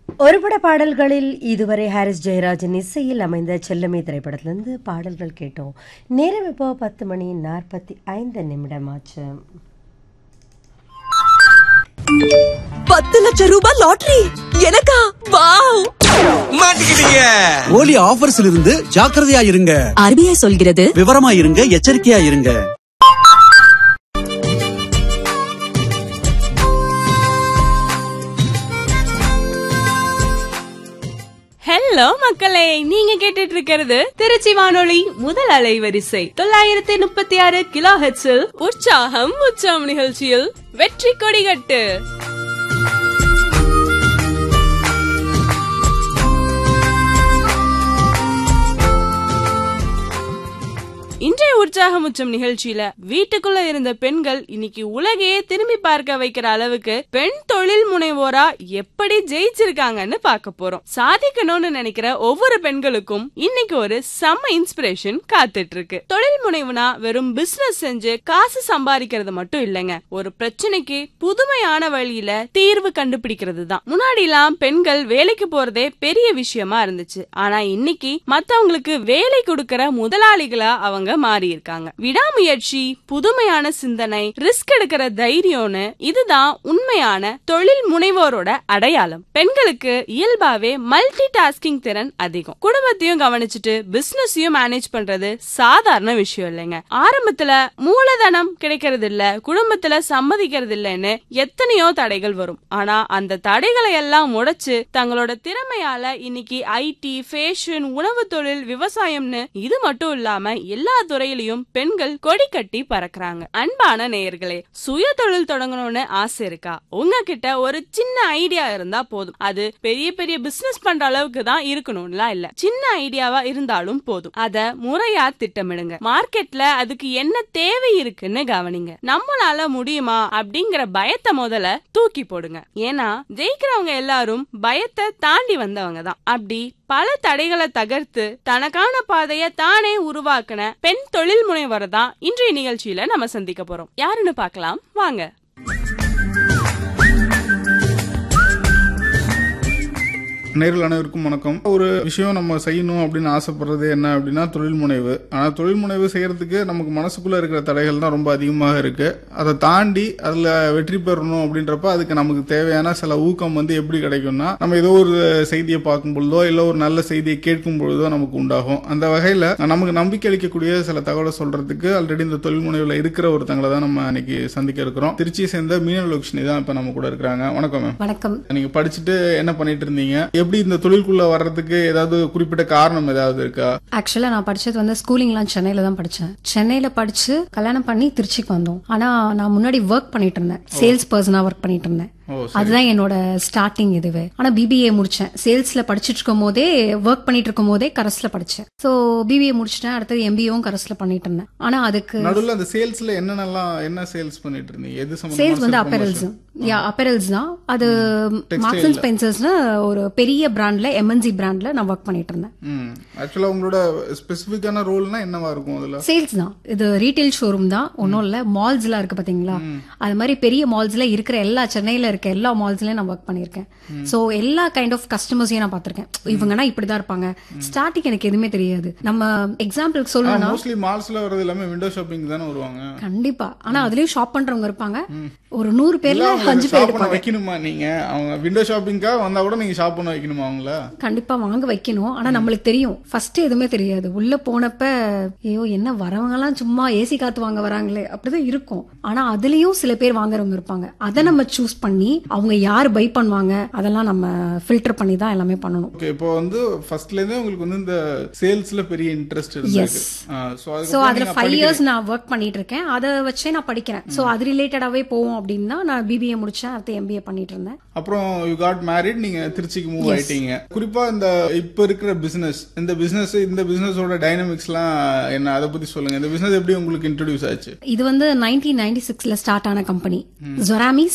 ஒருபட பாடல்களில் இதுவரை ஹாரிஸ் ஜெயராஜன் இசையில் அமைந்த செல்லமே திரைப்படத்திலிருந்து பாடல்கள் கேட்டோம் நேரம் இப்போ பத்து மணி நாற்பத்தி ஐந்து நிமிடமாச்சு பத்து லட்சம் ரூபாய் லாட்டரி எனக்கா வாவ் மாட்டிக்கிட்டீங்க ஓலி ஆஃபர்ஸ்ல இருந்து ஜாக்கிரதையா இருங்க ஆர்பிஐ சொல்கிறது விவரமா இருங்க எச்சரிக்கையா இருங்க ஹலோ மக்களே நீங்க கேட்டுட்டு இருக்கிறது திருச்சி வானொலி முதல் அலைவரிசை தொள்ளாயிரத்தி முப்பத்தி ஆறு கிலோ ஹெட்ஸில் உற்சாகம் உற்சாகம் நிகழ்ச்சியில் வெற்றி கொடிகட்டு இன்றைய உற்சாகம் உச்சம் நிகழ்ச்சியில வீட்டுக்குள்ள இருந்த பெண்கள் இன்னைக்கு உலகையே திரும்பி பார்க்க வைக்கிற அளவுக்கு பெண் தொழில் முனைவோரா எப்படி ஜெயிச்சிருக்காங்கன்னு பார்க்க போறோம் சாதிக்கணும்னு நினைக்கிற ஒவ்வொரு பெண்களுக்கும் இன்னைக்கு ஒரு செம்ம இன்ஸ்பிரேஷன் காத்துட்டு இருக்கு தொழில் முனைவுனா வெறும் பிசினஸ் செஞ்சு காசு சம்பாதிக்கிறது மட்டும் இல்லைங்க ஒரு பிரச்சனைக்கு புதுமையான வழியில தீர்வு கண்டுபிடிக்கிறது தான் முன்னாடி எல்லாம் பெண்கள் வேலைக்கு போறதே பெரிய விஷயமா இருந்துச்சு ஆனா இன்னைக்கு மத்தவங்களுக்கு வேலை கொடுக்கற முதலாளிகளா அவங்க மாறி இருக்காங்க விடாமுயற்சி புதுமையான சிந்தனை ரிஸ்க் எடுக்கிற தைரியம்னு இதுதான் உண்மையான தொழில் முனைவோரோட அடையாளம் பெண்களுக்கு இயல்பாவே மல்டி டாஸ்கிங் திறன் அதிகம் குடும்பத்தையும் கவனிச்சுட்டு பிசினஸையும் மேனேஜ் பண்றது சாதாரண விஷயம் இல்லைங்க ஆரம்பத்துல மூலதனம் கிடைக்கிறது இல்ல குடும்பத்துல சம்மதிக்கிறது இல்லைன்னு எத்தனையோ தடைகள் வரும் ஆனா அந்த தடைகளை எல்லாம் உடைச்சு தங்களோட திறமையால இன்னைக்கு ஐடி ஃபேஷன் உணவு தொழில் விவசாயம்னு இது மட்டும் இல்லாம எல்லா துறையிலயும் பெண்கள் கொடி கட்டி பறக்குறாங்க அன்பான நேயர்களே சுய தொழில் தொடங்கணும்னு ஆசை இருக்கா உங்ககிட்ட ஒரு சின்ன ஐடியா இருந்தா போதும் அது பெரிய பெரிய பிசினஸ் பண்ற அளவுக்கு தான் இருக்கணும்லாம் இல்ல சின்ன ஐடியாவா இருந்தாலும் போதும் அத முறையா திட்டமிடுங்க மார்க்கெட்ல அதுக்கு என்ன தேவை இருக்குன்னு கவனிங்க நம்மளால முடியுமா அப்படிங்கிற பயத்தை முதல்ல தூக்கி போடுங்க ஏன்னா ஜெயிக்கிறவங்க எல்லாரும் பயத்தை தாண்டி வந்தவங்க தான் அப்படி பல தடைகளை தகர்த்து தனக்கான பாதைய தானே உருவாக்கின பெண் தொழில் முனைவரை தான் இன்றைய நிகழ்ச்சியில நம்ம சந்திக்க போறோம் யாருன்னு பார்க்கலாம் வாங்க நேரில் அனைவருக்கும் வணக்கம் ஒரு விஷயம் நம்ம செய்யணும் அப்படின்னு ஆசைப்படுறது என்ன அப்படின்னா தொழில் முனைவு ஆனால் தொழில் முனைவு செய்யறதுக்கு நமக்கு மனசுக்குள்ள இருக்கிற தடைகள் தான் ரொம்ப அதிகமாக இருக்கு அதை தாண்டி அதில் வெற்றி பெறணும் அப்படின்றப்ப அதுக்கு நமக்கு தேவையான சில ஊக்கம் வந்து எப்படி கிடைக்கும்னா நம்ம ஏதோ ஒரு செய்தியை பார்க்கும் பொழுதோ இல்லை ஒரு நல்ல செய்தியை கேட்கும் பொழுதோ நமக்கு உண்டாகும் அந்த வகையில் நமக்கு நம்பிக்கை அளிக்கக்கூடிய சில தகவலை சொல்றதுக்கு ஆல்ரெடி இந்த தொழில் முனைவில் இருக்கிற ஒருத்தங்களை தான் நம்ம இன்னைக்கு சந்திக்க இருக்கிறோம் திருச்சியை சேர்ந்த மீனலட்சுமி தான் இப்போ நம்ம கூட இருக்கிறாங்க வணக்கம் மேம் வணக்கம் நீங்க படிச்சுட்டு என்ன பண்ணிட்டு இருந்தீங்க எப்படி இந்த தொழிலுக்குள்ள வர்றதுக்கு ஏதாவது குறிப்பிட்ட காரணம் ஏதாவது இருக்கா ஆக்சுவலா நான் படிச்சது வந்து ஸ்கூலிங்லாம் சென்னையில தான் படிச்சேன் சென்னையில படிச்சு கல்யாணம் பண்ணி திருச்சிக்கு வந்தோம் ஆனா நான் முன்னாடி ஒர்க் பண்ணிட்டு இருந்தேன் சேல்ஸ் பர்சனா ஒர்க் பண்ணிட்டு இருந்தேன் ஓ அதுதான் என்னோட ஸ்டார்டிங் இதுவே ஆனா பிபிஏ முடிச்சேன் சேல்ஸ்ல படிச்சிட்டு இருக்கும் போதே ஒர்க் பண்ணிட்டு இருக்கும் போதே கரஸ்ல படிச்சேன் சோ பிபிஏ முடிச்சிட்டேன் அடுத்தது எம்பிஏவும் கரஸ்ல பண்ணிட்டு இருந்தேன் ஆனா அதுக்கு நடுவுல அந்த சேல்ஸ்ல என்னென்னலாம் என்ன சேல்ஸ் பண்ணிட்டு இருந்தீங்க எது சேல்ஸ் வந்து சம்பந்தமா அப்பெரல்ஸ் யா அப்பெரல்ஸ் தான் அது மார்க்ஸ் அண்ட் ஸ்பென்சர்ஸ்னு ஒரு பெரிய பிராண்ட்ல எம்என்சி பிராண்ட்ல நான் ஒர்க் பண்ணிட்டு இருந்தேன் ம் ஆக்சுவலா உங்களோட ஸ்பெசிபிக்கான ரோல்னா என்னவா இருக்கும் அதுல சேல்ஸ் தான் இது ரீட்டைல் ஷோரூம் தான் ஒன்றும் இல்ல மால்ஸ் எல்லாம் இருக்கு பாத்தீங்களா அது மாதிரி பெரிய மால்ஸ்ல இருக்கிற எல்லா சென்னையில இருக்க எல்லா மால்ஸ்லயும் நான் ஒர்க் பண்ணிருக்கேன் சோ எல்லா கைண்ட் ஆஃப் கஸ்டமர்ஸையும் நான் பாத்திருக்கேன் இவங்கன்னா இப்படிதான் இருப்பாங்க ஸ்டார்டிங் எனக்கு எதுவுமே தெரியாது நம்ம எக்ஸாம்பிளுக்கு சொல்லணும்னா மோஸ்ட்லி மால்ஸ்ல வர்றது எல்லாமே விண்டோ ஷாப்பிங் தானே வருவாங்க கண்டிப்பா ஆனா அதுலயும் ஷாப் பண்றவங்க இருப்பாங்க ஒரு நூறு இல்ல பேர்ல அவங்க அஞ்சு பேர் ஷாப் பண்ண இருப்பாங்க வைக்கணுமா நீங்க அவங்க விண்டோ ஷாப்பிங்காக வந்தா கூட நீங்க ஷாப் பண்ண வைக்கணுமா அவங்கள கண்டிப்பா வாங்க வைக்கணும் ஆனா நம்மளுக்கு தெரியும் ஃபர்ஸ்ட் எதுவுமே தெரியாது உள்ள போனப்ப ஐயோ என்ன வரவங்க எல்லாம் சும்மா ஏசி காத்து வாங்க வராங்களே அப்படிதான் இருக்கும் ஆனா அதுலயும் சில பேர் வாங்குறவங்க இருப்பாங்க அதை நம்ம சூஸ் பண்ணி அவங்க யார் பை பண்ணுவாங்க அதெல்லாம் நம்ம ஃபில்டர் பண்ணி தான் எல்லாமே பண்ணணும் ஓகே இப்போ வந்து ஃபர்ஸ்ட்ல இருந்தே உங்களுக்கு வந்து இந்த சேல்ஸ்ல பெரிய இன்ட்ரெஸ்ட் Yes. இருந்திருக்கு சோ சோ அதுல ஃபைவ் இயர்ஸ் நான் ஒர்க் பண்ணிட்டு இருக்கேன் அதை வச்சே நான் படிக்கிறேன் சோ அது ரிலேட்டடாவே போவோம் அப்படின்னா நான் பிபிஏ முடிச்சேன் அடுத்து எம்பிஏ பண்ணிட்டு இருந்தேன் அப்புறம் யூ காட் மேரிட் நீங்க திருச்சிக்கு மூவ் ஆயிட்டீங்க குறிப்பா இந்த இப்ப இருக்கிற பிசினஸ் இந்த பிசினஸ் இந்த பிசினஸோட டைனமிக்ஸ்லாம் என்ன அதை பத்தி சொல்லுங்க இந்த பிசினஸ் எப்படி உங்களுக்கு இன்ட்ரோடியூஸ் ஆச்சு இது வந்து நைன்டீன் நைன்டி சிக்ஸ்ல ஸ்டார்ட் ஆன கம்பெனி ஜொராமி